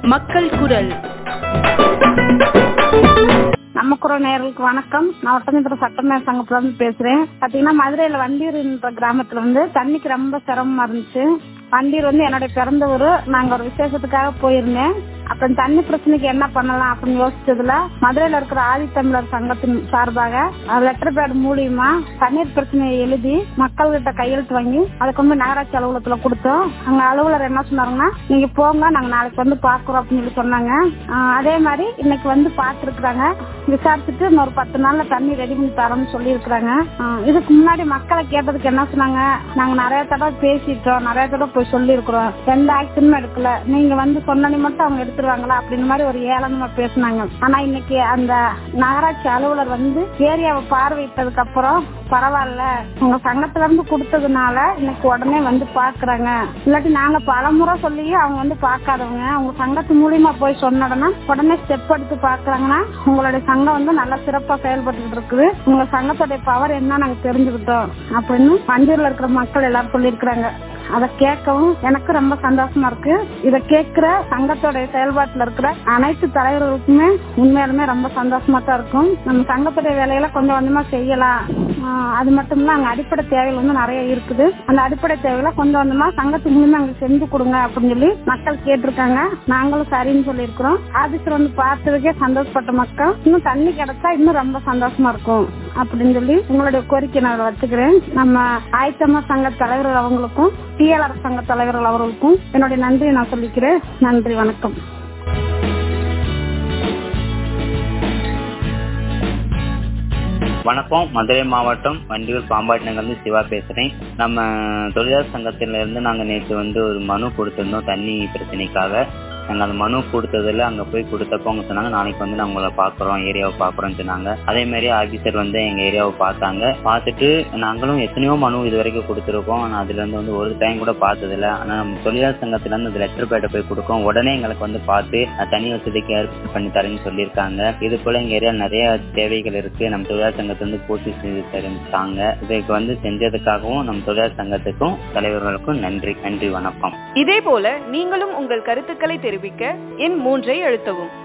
மக்கள் குரல் நம்ம குரல் நேயர்களுக்கு வணக்கம் நான் ஒட்டஞ்சத்திரம் சட்டமேல் சங்கத்துல இருந்து பேசுறேன் பாத்தீங்கன்னா மதுரையில வண்டியூர்ன்ற கிராமத்துல வந்து தண்ணிக்கு ரொம்ப சிரமமா இருந்துச்சு வண்டியூர் வந்து என்னுடைய பிறந்த ஊரு நாங்க ஒரு விசேஷத்துக்காக போயிருந்தேன் அப்புறம் தண்ணி பிரச்சனைக்கு என்ன பண்ணலாம் அப்படின்னு யோசிச்சதுல மதுரையில இருக்கிற ஆதித்தமிழர் சங்கத்தின் சார்பாக லெட்டர் பேட் மூலியமா தண்ணீர் பிரச்சனையை எழுதி மக்கள் கிட்ட கையெழுத்து வாங்கி அதை கொண்டு போய் நகராட்சி அலுவலகத்துல கொடுத்தோம் அங்க அலுவலர் என்ன சொன்னாருன்னா நீங்க போங்க நாங்க நாளைக்கு வந்து பாக்குறோம் அப்படின்னு சொல்லி சொன்னாங்க ஆஹ் அதே மாதிரி இன்னைக்கு வந்து பாத்துருக்குறாங்க விசாரிச்சுட்டு இன்னொரு பத்து நாள்ல தண்ணி ரெடி பண்ணி தரோம்னு சொல்லி இருக்கிறாங்க இதுக்கு முன்னாடி மக்களை கேட்டதுக்கு என்ன சொன்னாங்க நாங்க நிறைய தடவை பேசிட்டோம் நிறைய தடவை போய் சொல்லி இருக்கிறோம் எந்த ஆக்ஷனும் எடுக்கல நீங்க வந்து சொன்னனி மட்டும் அவங்க எடுத்துருவாங்களா அப்படின்னு மாதிரி ஒரு ஏளனமா பேசினாங்க ஆனா இன்னைக்கு அந்த நகராட்சி அலுவலர் வந்து ஏரியாவை பார்வையிட்டதுக்கு அப்புறம் பரவாயில்ல உங்க சங்கத்துல இருந்து கொடுத்ததுனால இன்னைக்கு உடனே வந்து பாக்குறாங்க இல்லாட்டி நாங்க பல முறை சொல்லியும் அவங்க வந்து பாக்காதவங்க அவங்க சங்கத்து மூலியமா போய் சொன்னோம்னா உடனே ஸ்டெப் எடுத்து பாக்குறாங்கன்னா உங்களுடைய சங்கம் வந்து நல்லா சிறப்பா செயல்பட்டு இருக்குது உங்க சங்கத்துடைய பவர் என்ன நாங்க தெரிஞ்சுக்கிட்டோம் அப்படின்னு பஞ்சூர்ல இருக்கிற மக்கள் எல்லாரும் சொல்லியிருக்கிறாங்க அதை கேட்கவும் எனக்கு ரொம்ப சந்தோஷமா இருக்கு இதை கேட்கிற சங்கத்தோட செயல்பாட்டுல இருக்கிற அனைத்து தலைவர்களுக்குமே உண்மையாலுமே ரொம்ப சந்தோஷமா தான் இருக்கும் நம்ம சங்கத்துடைய வேலைகளை கொஞ்சம் கொஞ்சமா செய்யலாம் ஆஹ் அது மட்டும் இல்ல அங்க அடிப்படை தேவைகள் வந்து நிறைய இருக்குது அந்த அடிப்படை தேவைகளை கொஞ்சம் கொஞ்சமா சங்கத்து மூலியமா அங்க செஞ்சு கொடுங்க அப்படின்னு சொல்லி மக்கள் கேட்டிருக்காங்க நாங்களும் சரின்னு சொல்லியிருக்கிறோம் ஆபீசர் வந்து பார்த்ததுக்கே சந்தோஷப்பட்ட மக்கள் இன்னும் தண்ணி கிடைச்சா இன்னும் ரொம்ப சந்தோஷமா இருக்கும் அப்படின்னு சொல்லி உங்களுடைய கோரிக்கை நான் வச்சுக்கிறேன் நம்ம ஆயத்தம்மா சங்க தலைவர்கள் அவங்களுக்கும் டிஎல்ஆர் சங்க தலைவர்கள் அவர்களுக்கும் என்னுடைய நன்றியை நான் சொல்லிக்கிறேன் நன்றி வணக்கம் வணக்கம் மதுரை மாவட்டம் வண்டியூர் பாம்பாட்டி நகர்ந்து சிவா பேசுறேன் நம்ம தொழிலாளர் சங்கத்தில இருந்து நாங்க நேற்று வந்து ஒரு மனு கொடுத்திருந்தோம் தண்ணி பிரச்சனைக்காக நாங்க அந்த மனு கொடுத்ததுல அங்க போய் கொடுத்தப்போ அவங்க சொன்னாங்க நாளைக்கு வந்து நாங்க உங்களை பாக்குறோம் ஏரியாவை பாக்குறோம்னு சொன்னாங்க அதே மாதிரி ஆபீசர் வந்து எங்க ஏரியாவை பார்த்தாங்க பார்த்துட்டு நாங்களும் எத்தனையோ மனு இது வரைக்கும் கொடுத்துருக்கோம் ஆனா அதுல இருந்து வந்து ஒரு டைம் கூட பார்த்தது இல்ல ஆனா நம்ம தொழிலாளர் சங்கத்துல இருந்து அந்த லெட்டர் பேட்டை போய் கொடுக்கோம் உடனே எங்களுக்கு வந்து பார்த்து அஹ், தண்ணி வசதிக்கு ஏற்பாடு பண்ணி தரேன்னு சொல்லியிருக்காங்க இது போல எங்க ஏரியா நிறைய தேவைகள் இருக்கு நம்ம தொழிலாளர் சங்கத்துல இருந்து பூர்த்தி செய்து தருத்தாங்க இதுக்கு வந்து செஞ்சதுக்காகவும் நம்ம தொழிலாளர் சங்கத்துக்கும் தலைவர்களுக்கும் நன்றி நன்றி வணக்கம் இதே போல நீங்களும் உங்கள் கருத்துக்களை தெரிவிக்க எண் மூன்றை அழுத்தவும்